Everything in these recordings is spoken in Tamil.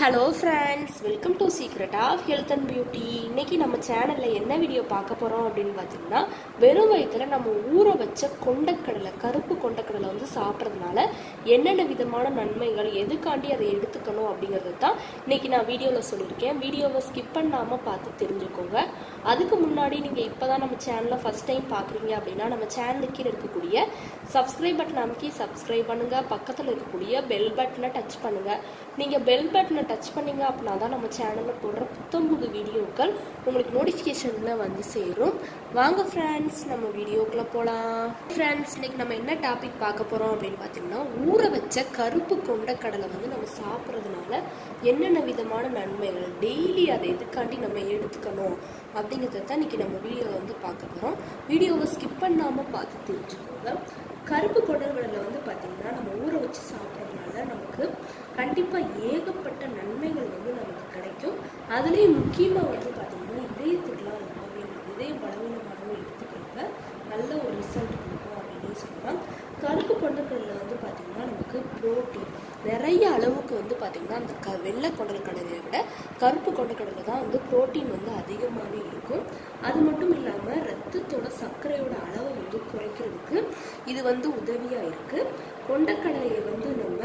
hello friends welcome to secret of health and beauty இன்னைக்கு நம்ம சேனலில் என்ன வீடியோ பார்க்க போகிறோம் அப்படின்னு பார்த்தீங்கன்னா வெறும் வயிற்றுல நம்ம ஊற வச்ச கொண்டக்கடலை கருப்பு கொண்டக்கடலை வந்து சாப்பிட்றதுனால என்னென்ன விதமான நன்மைகள் எதுக்காண்டி அதை எடுத்துக்கணும் அப்படிங்கிறது தான் இன்னைக்கு நான் வீடியோவில் சொல்லியிருக்கேன் வீடியோவை ஸ்கிப் பண்ணாமல் பார்த்து தெரிஞ்சுக்கோங்க அதுக்கு முன்னாடி நீங்கள் இப்போ தான் நம்ம சேனலை ஃபஸ்ட் டைம் பார்க்குறீங்க அப்படின்னா நம்ம சேனலுக்கு கீழே இருக்கக்கூடிய சப்ஸ்கிரைப் பட்டன் அமைக்கி சப்ஸ்கிரைப் பண்ணுங்கள் பக்கத்தில் இருக்கக்கூடிய பெல் பட்டனை டச் பண்ணுங்கள் நீங்கள் பெல் பட்டனை டச் பண்ணீங்க அப்படின்னா தான் நம்ம சேனலில் போடுற புத்தம் புது வீடியோக்கள் உங்களுக்கு நோட்டிஃபிகேஷனில் வந்து சேரும் வாங்க ஃப்ரெண்ட்ஸ் நம்ம வீடியோக்குள்ளே போகலாம் ஃப்ரெண்ட்ஸ் இன்னைக்கு நம்ம என்ன டாபிக் பார்க்க போகிறோம் அப்படின்னு பார்த்தீங்கன்னா ஊற வச்ச கருப்பு கொண்டக்கடலை வந்து நம்ம சாப்பிட்றதுனால என்னென்ன விதமான நன்மைகள் டெய்லி அதை எதுக்காண்டி நம்ம எடுத்துக்கணும் அப்படிங்கிறத தான் இன்னைக்கு நம்ம வீடியோவில் வந்து பார்க்க போகிறோம் வீடியோவை ஸ்கிப் பண்ணாமல் பார்த்து தெரிஞ்சுக்கோங்க கருப்பு கொண்டக்கடலை வந்து பார்த்திங்கன்னா நம்ம ஊற வச்சு சாப்பிட்றதுனால நமக்கு கண்டிப்பாக ஏகப்பட்ட நன்மைகள் வந்து நமக்கு கிடைக்கும் அதுலேயும் முக்கியமாக வந்து பார்த்திங்கன்னா இதயத்துக்குலாம் ரொம்பவே இதயம் பலவீனமாகவும் எடுத்துக்கிறப்ப நல்ல ஒரு ரிசல்ட் கொடுக்கும் அப்படின்னு சொல்லலாம் கருப்பு கொண்டக்கடலில் வந்து பார்த்திங்கன்னா நமக்கு ப்ரோட்டீன் நிறைய அளவுக்கு வந்து பார்த்திங்கன்னா அந்த க வெள்ளை கொண்டல் கடலையை விட கருப்பு கொண்டக்கடலை தான் வந்து ப்ரோட்டீன் வந்து அதிகமாகவே இருக்கும் அது மட்டும் இல்லாமல் ரத்தத்தோட சர்க்கரையோட அளவை வந்து குறைக்கிறதுக்கு இது வந்து உதவியாக இருக்குது கொண்டக்கடலையை வந்து நம்ம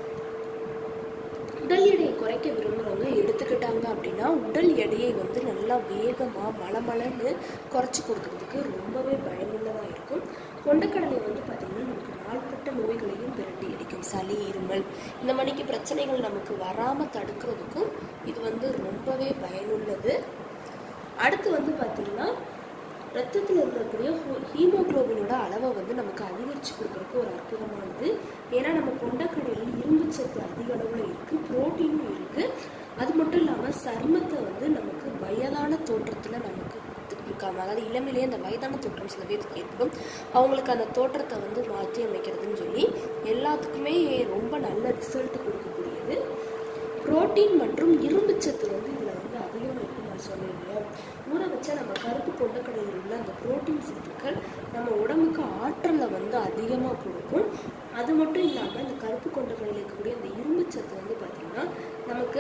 உடல் எடையை குறைக்க விரும்புகிறவங்க எடுத்துக்கிட்டாங்க அப்படின்னா உடல் எடையை வந்து நல்லா வேகமாக மலமலன்னு குறைச்சி கொடுக்கறதுக்கு ரொம்பவே பயனுள்ளதாக இருக்கும் கொண்டக்கடலை வந்து பார்த்திங்கன்னா நமக்கு நாள்பட்ட நோய்களையும் விரட்டி அடிக்கும் சளி இருமல் இந்த மணிக்கு பிரச்சனைகள் நமக்கு வராமல் தடுக்கிறதுக்கும் இது வந்து ரொம்பவே பயனுள்ளது அடுத்து வந்து பார்த்திங்கன்னா ரத்தத்தில் இருக்கக்கூடிய ஹீமோக்ளோபினோட அளவை வந்து நமக்கு அதிகரித்து கொடுக்குறதுக்கு ஒரு அற்புதமானது ஏன்னா நம்ம கொண்டக்கடலில் இரும்பு சத்து அதிக அளவில் இருக்குது ப்ரோட்டீனும் இருக்குது அது மட்டும் இல்லாமல் சருமத்தை வந்து நமக்கு வயதான தோற்றத்தில் நமக்கு இருக்காம அதாவது இளமையிலேயே அந்த வயதான தோற்றம் சில பேருக்கு ஏற்படும் அவங்களுக்கு அந்த தோற்றத்தை வந்து மாற்றி அமைக்கிறதுன்னு சொல்லி எல்லாத்துக்குமே ரொம்ப நல்ல ரிசல்ட் கொடுக்கக்கூடியது புரோட்டீன் மற்றும் இரும்பு சத்து வந்து இதில் வந்து அதிகம் இருக்குன்னு நான் சொன்னேன் இல்லையா ஊற வச்சா நம்ம கருப்பு கொண்டக்கடலில் உள்ள அந்த புரோட்டீன் சத்துக்கள் நம்ம உடம்புக்கு ஆற்றலை வந்து அதிகமாக கொடுக்கும் அது மட்டும் இல்லாமல் இந்த கருப்பு கொண்டக்கடலில் இருக்கக்கூடிய அந்த இரும்பு சத்து வந்து பார்த்திங்கன்னா நமக்கு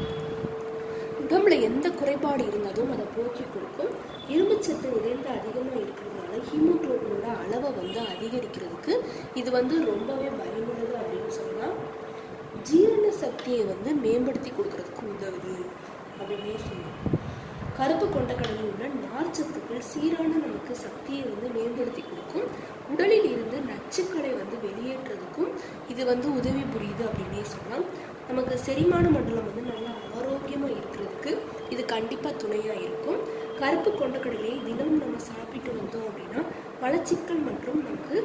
உடம்புல எந்த குறைபாடு இருந்தாலும் அதை போக்கி கொடுக்கும் இரும்புச்சத்து நிறைந்த அதிகமாக இருக்கிறதுனால ஹீமோக்ளோபினோட அளவை வந்து அதிகரிக்கிறதுக்கு இது வந்து ரொம்பவே பயனுள்ளது அப்படின்னு சொல்லலாம் ஜீரண சக்தியை வந்து மேம்படுத்தி கொடுக்கறதுக்கு உதவுது அப்படின்னே சொல்லலாம் கருப்பு கொண்டக்கடலில் உள்ள நார்ச்சத்துக்கள் சீரான நமக்கு சக்தியை வந்து மேம்படுத்தி கொடுக்கும் உடலில் இருந்து நச்சுக்களை வந்து வெளியேற்றுறதுக்கும் இது வந்து உதவி புரியுது அப்படின்னே சொல்லலாம் நமக்கு செரிமான மண்டலம் வந்து நல்லா ஆரோக்கியமாக இருக்கிறதுக்கு இது கண்டிப்பாக துணையாக இருக்கும் கருப்பு கொண்டக்கடலையை தினமும் நம்ம சாப்பிட்டு வந்தோம் அப்படின்னா மலச்சிக்கல் மற்றும் நமக்கு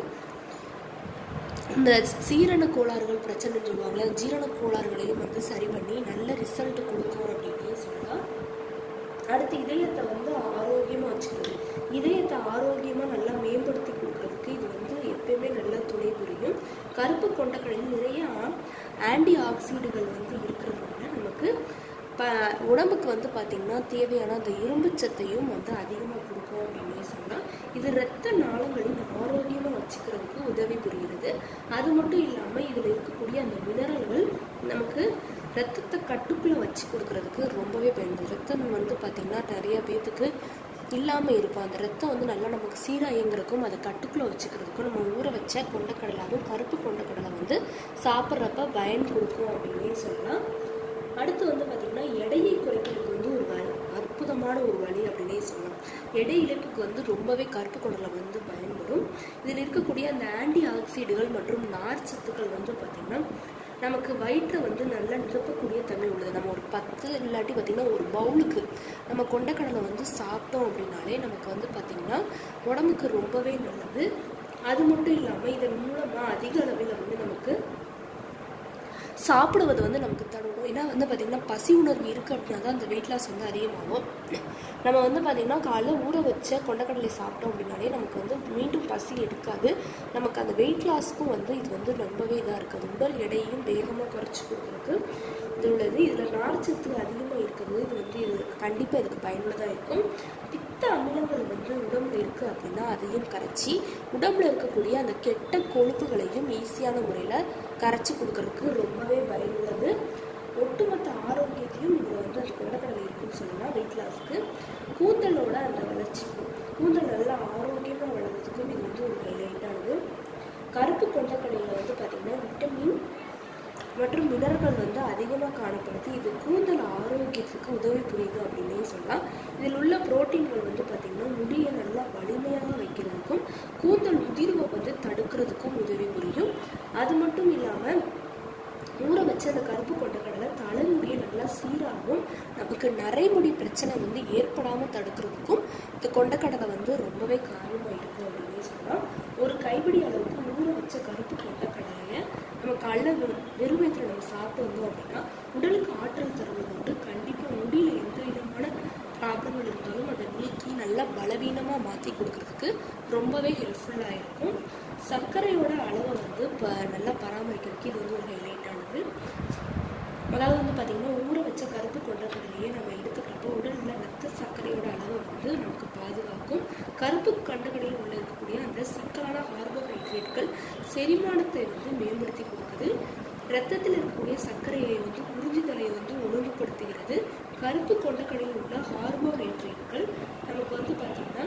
இந்த சீரண கோளாறுகள் பிரச்சனைன்னு சொல்லுவாங்கள்ல ஜீரண கோளாறுகளையும் வந்து சரி பண்ணி நல்ல ரிசல்ட் கொடுக்கும் அப்படின்னே சொல்லலாம் அடுத்து இதயத்தை வந்து ஆரோக்கியமாக வச்சுக்கிறது இதயத்தை ஆரோக்கியமாக நல்லா மேம்படுத்தி கொடுக்கறதுக்கு இது வந்து எப்பயுமே நல்லா துணை புரியும் கருப்பு கொண்டக்கடலில் நிறைய ஆன்டி ஆக்சிடுகள் வந்து இருக்கிறதுனால நமக்கு ப உடம்புக்கு வந்து பார்த்திங்கன்னா தேவையான அந்த இரும்பு சத்தையும் வந்து அதிகமாக கொடுக்கும் அப்படின்னே சொல்லலாம் இது இரத்த நாளங்களின் ஆரோக்கியமாக வச்சுக்கிறதுக்கு உதவி புரிகிறது அது மட்டும் இல்லாமல் இதில் இருக்கக்கூடிய அந்த மினரல்கள் நமக்கு ரத்தத்தை கட்டுக்குள்ளே வச்சு கொடுக்கறதுக்கு ரொம்பவே பயன்படும் ரத்தம் வந்து பார்த்திங்கன்னா நிறைய பேர்த்துக்கு இல்லாமல் இருக்கும் அந்த ரத்தம் வந்து நல்லா நமக்கு சீராக இயங்குறதுக்கும் அதை கட்டுக்குள்ளே வச்சுக்கிறதுக்கும் நம்ம ஊற வச்ச கொண்டக்கடலை அதுவும் கருப்பு கொண்டக்கடலை வந்து சாப்பிட்றப்ப பயன் கொடுக்கும் அப்படின்னே சொல்லலாம் அடுத்து வந்து பார்த்திங்கன்னா எடையை குறைக்கிறதுக்கு வந்து ஒரு வழி அற்புதமான ஒரு வழி அப்படின்னே சொல்லலாம் எடை இழப்புக்கு வந்து ரொம்பவே கருப்பு குடலை வந்து பயன்படும் இதில் இருக்கக்கூடிய அந்த ஆன்டி ஆக்சைடுகள் மற்றும் நார் சத்துக்கள் வந்து பார்த்திங்கன்னா நமக்கு வயிற்றை வந்து நல்லா நிரப்பக்கூடிய தன்மை உள்ளது நம்ம ஒரு பத்து இல்லாட்டி பார்த்திங்கன்னா ஒரு பவுலுக்கு நம்ம கொண்டக்கடலை வந்து சாப்பிட்டோம் அப்படின்னாலே நமக்கு வந்து பார்த்திங்கன்னா உடம்புக்கு ரொம்பவே நல்லது அது மட்டும் இல்லாமல் இதன் மூலமாக அதிக அளவில் வந்து நமக்கு சாப்பிடுவது வந்து நமக்கு தடவும் ஏன்னா வந்து பார்த்திங்கன்னா பசி உணர்வு இருக்குது அப்படின்னா தான் அந்த வெயிட் லாஸ் வந்து அதிகமாகும் நம்ம வந்து பார்த்திங்கன்னா காலைல ஊற வச்ச கொண்டக்கடலை சாப்பிட்டோம் அப்படின்னாலே நமக்கு வந்து மீண்டும் பசி எடுக்காது நமக்கு அந்த வெயிட் லாஸ்க்கும் வந்து இது வந்து ரொம்பவே இதாக இருக்காது உடல் எடையும் வேகமாக குறைச்சி கொடுக்குறதுக்கு இது உள்ளது இதில் நார்ச்சத்து அதிகமாக இருக்கிறது இது வந்து இது கண்டிப்பாக இதுக்கு பயனுள்ளதாக இருக்கும் பித்த அமிலங்கள் வந்து உடம்புல இருக்குது அப்படின்னா அதையும் கரைச்சி உடம்புல இருக்கக்கூடிய அந்த கெட்ட கொழுப்புகளையும் ஈஸியான முறையில் கரைச்சி கொடுக்கறதுக்கு ரொம்பவே பயனுள்ளது ஒட்டுமொத்த ஆரோக்கியத்தையும் இதில் வந்து அந்த கொண்டக்கடலை இருக்குன்னு சொல்லலாம் வெயிட் லாஸ்க்கு கூந்தலோட அந்த வளர்ச்சிக்கும் கூந்தல் நல்லா ஆரோக்கியமாக வளர்கிறதுக்கும் இது வந்து ஒரு ஹைலைட்டானது கருப்பு கொண்டக்கடலையில் வந்து பார்த்திங்கன்னா விட்டமின் மற்றும் மினரல்கள் வந்து அதிகமாக காணப்படுது இது கூந்தல் ஆரோக்கியத்துக்கு உதவி புரியுது அப்படின்னே சொல்லலாம் இதில் உள்ள புரோட்டீன்கள் வந்து பார்த்திங்கன்னா முடியை நல்லா வலிமையாக வைக்கிறதுக்கும் கூந்தல் உதிர்வை வந்து தடுக்கிறதுக்கும் உதவி புரியும் அது மட்டும் இல்லாமல் ஊற வச்ச அந்த கருப்பு கொண்டக்கடலை தலைமுடியை நல்லா சீராகவும் நமக்கு நரைமுடி பிரச்சனை வந்து ஏற்படாமல் தடுக்கிறதுக்கும் இந்த கொண்டக்கடலை வந்து ரொம்பவே காரணமாக இருக்குது அப்படின்னே சொல்லலாம் ஒரு கைப்பிடி அளவுக்கு ஊற வச்ச கருப்பு கொண்டக்கடலையை நம்ம காலைல வெறும் வெறும் வயிற்றுல நம்ம சாப்பிட்டு வந்தோம் அப்படின்னா உடலுக்கு ஆற்றல் தருவது உண்டு கண்டிப்பாக முடியில் எந்த விதமான ப்ராப்ளங்கள் இருந்தாலும் அதை நீக்கி நல்லா பலவீனமாக மாற்றி கொடுக்கறதுக்கு ரொம்பவே ஹெல்ப்ஃபுல்லாக இருக்கும் சர்க்கரையோட அளவை வந்து இப்போ நல்லா பராமரிக்கிறதுக்கு இது வந்து ஒரு ஹைலைட்டானது அதாவது வந்து பார்த்திங்கன்னா ஊற வச்ச கருப்பு கொண்டக்கடலையே நம்ம எடுத்துக்கிறப்போ உடலில் ரத்த சர்க்கரையோட அளவை வந்து நமக்கு பாதுகாக்கும் கருப்பு கொண்டக்கடலையில் உள்ள இருக்கக்கூடிய அந்த சிக்கலான கார்போஹைட்ரேட்கள் செரிமானத்தை வந்து மேம்படுத்தி கொடுக்குது ரத்தத்தில் இருக்கக்கூடிய சர்க்கரையை வந்து உறிஞ்சுதலை வந்து ஒழுங்குபடுத்துகிறது கருப்பு கொண்டக்கடலையில் உள்ள கார்போஹைட்ரேட்கள் நமக்கு வந்து பார்த்திங்கன்னா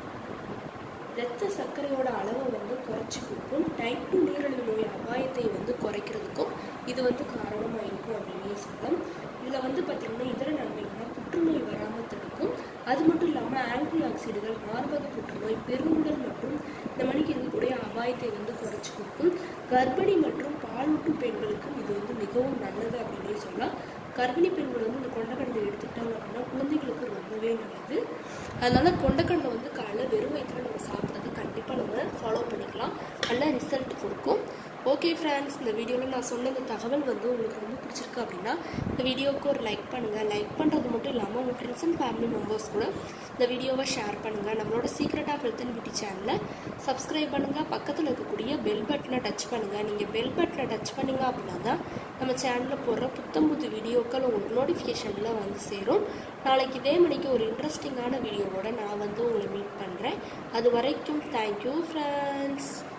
இரத்த சர்க்கரையோட அளவை வந்து குறைச்சி கொடுக்கும் டைப் டூ நீரிழிவு நோய் அபாயத்தை வந்து குறைக்கிறதுக்கும் இது வந்து காரணமாக இருக்கும் அப்படின்னே சொல்லலாம் இதில் வந்து பார்த்திங்கன்னா இதர நன்மைகள்னா புற்றுநோய் வராமல் தடுக்கும் அது மட்டும் இல்லாமல் ஆன்டி ஆக்சிடுகள் மார்பக புற்றுநோய் பெருங்குடல் மற்றும் இந்த மணிக்கு இருக்கக்கூடிய அபாயத்தை வந்து குறைச்சி கொடுக்கும் கர்ப்பிணி மற்றும் பாலூட்டும் பெண்களுக்கும் இது வந்து மிகவும் நல்லது அப்படின்னே சொல்லலாம் கர்ப்பிணி பெண்கள் வந்து இந்த கொண்டக்கடலை எடுத்துக்கிட்டாங்க அப்படின்னா குழந்தைகளுக்கு ரொம்பவே நல்லது அதனால கொண்டக்கடலை வந்து காலைல வெறும் வயிற்றுல நம்ம சாப்பிட்றது கண்டிப்பாக நம்ம ஃபாலோ பண்ணிக்கலாம் நல்ல ரிசல்ட் கொடுக்கும் ஓகே ஃப்ரெண்ட்ஸ் இந்த வீடியோவில் நான் சொன்ன இந்த தகவல் வந்து உங்களுக்கு ரொம்ப பிடிச்சிருக்கு அப்படின்னா இந்த வீடியோவுக்கு ஒரு லைக் பண்ணுங்கள் லைக் பண்ணுறது மட்டும் இல்லாமல் உங்கள் ஃப்ரெண்ட்ஸ் அண்ட் ஃபேமிலி மெம்பர்ஸ் கூட இந்த வீடியோவை ஷேர் பண்ணுங்கள் நம்மளோட secret of health and beauty சேனலை சப்ஸ்கிரைப் பண்ணுங்கள் பக்கத்தில் இருக்கக்கூடிய பெல் பட்டனை டச் பண்ணுங்கள் நீங்கள் பெல் பட்டனை டச் பண்ணீங்க அப்படின்னா தான் நம்ம சேனலில் போடுற புத்தம் புது வீடியோக்கள் உங்களுக்கு நோட்டிஃபிகேஷனில் வந்து சேரும் நாளைக்கு இதே மணிக்கு ஒரு இன்ட்ரெஸ்டிங்கான வீடியோவோட நான் வந்து உங்களை மீட் பண்ணுறேன் அது வரைக்கும் தேங்க்யூ ஃப்ரெண்ட்ஸ்